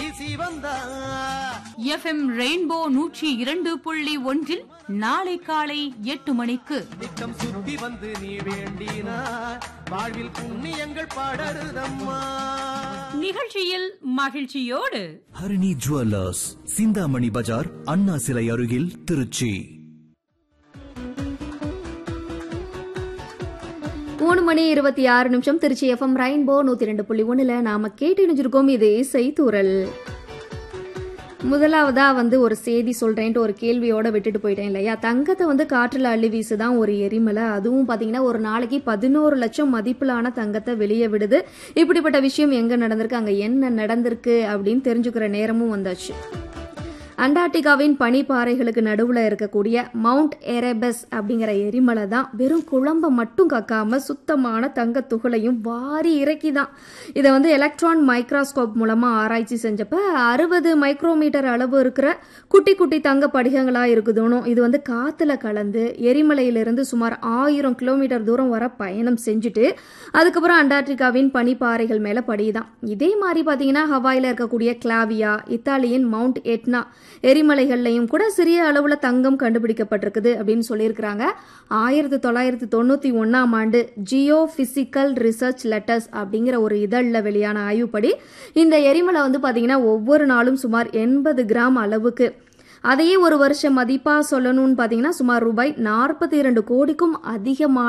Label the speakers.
Speaker 1: வீசி வந்தா
Speaker 2: FM rainbow நூற்றி இரண்டு புள்ளி ஒன்றில் நாளை காலை எட்டு மணிக்கு
Speaker 1: திட்டம் சுத்தி வந்து நீ வேண்டினா வாழ்வில் புண்ணியங்கள் படருதம்மா
Speaker 2: நிகழ்ச்சியில் மகிழ்ச்சியோடு
Speaker 3: ஹரிணி ஜுவல்லர்ஸ் சிந்தாமணி பஜார் அண்ணா சிலை அருகில் திருச்சி
Speaker 4: மூணு மணி இருபத்தி ஆறு நிமிஷம் திருச்சி எஃப்எம் ரெயின்போ நூத்தி ரெண்டு புள்ளி ஒண்ணுல நாம கேட்டு இணைஞ்சிருக்கோம் இது செய்தூரல் முதலாவதா வந்து ஒரு செய்தி சொல்றேன்ட்டு ஒரு கேள்வியோட விட்டுட்டு போயிட்டேன் இல்லையா தங்கத்தை வந்து காற்றுல அள்ளி வீசுதான் ஒரு எரிமலை அதுவும் பாத்தீங்கன்னா ஒரு நாளைக்கு பதினோரு லட்சம் மதிப்பிலான தங்கத்தை வெளியே விடுது இப்படிப்பட்ட விஷயம் எங்க நடந்திருக்கு அங்க என்ன நடந்திருக்கு அப்படின்னு தெரிஞ்சுக்கிற நேரமும் வந்தாச்சு அண்டார்டிகாவின் பனிப்பாறைகளுக்கு நடுவுல இருக்கக்கூடிய மவுண்ட் எரேபஸ் அப்படிங்கிற எரிமலை தான் வெறும் குழம்ப மட்டும் கக்காம சுத்தமான தங்க துகளையும் வாரி இறக்கி தான் இதை வந்து எலக்ட்ரான் மைக்ரோஸ்கோப் மூலமா ஆராய்ச்சி செஞ்சப்ப அறுபது மைக்ரோமீட்டர் அளவு இருக்கிற குட்டி குட்டி தங்க படிகங்களா இருக்குதுன்னு இது வந்து காத்துல கலந்து எரிமலையிலிருந்து சுமார் ஆயிரம் கிலோமீட்டர் தூரம் வர பயணம் செஞ்சுட்டு அதுக்கப்புறம் அண்டார்டிகாவின் பனிப்பாறைகள் மேல படியுதான் இதே மாதிரி பாத்தீங்கன்னா ஹவாயில இருக்கக்கூடிய கிளாவியா இத்தாலியின் மவுண்ட் எட்னா எரிமலைகள்லையும் கூட சிறிய அளவுல தங்கம் கண்டுபிடிக்கப்பட்டிருக்குது அப்படின்னு சொல்லியிருக்கிறாங்க ஆயிரத்தி தொள்ளாயிரத்தி தொண்ணூத்தி ஒன்னாம் ஆண்டு ஜியோ பிசிக்கல் ரிசர்ச் லெட்டர்ஸ் அப்படிங்கிற ஒரு இதழில் வெளியான ஆய்வுப்படி இந்த எரிமலை வந்து பாத்தீங்கன்னா ஒவ்வொரு நாளும் சுமார் எண்பது கிராம் அளவுக்கு அதையே ஒரு வருஷம் மதிப்பா சொல்லணும்னு பாத்தீங்கன்னா சுமார் ரூபாய் நாற்பத்தி இரண்டு கோடிக்கும் அதிகமான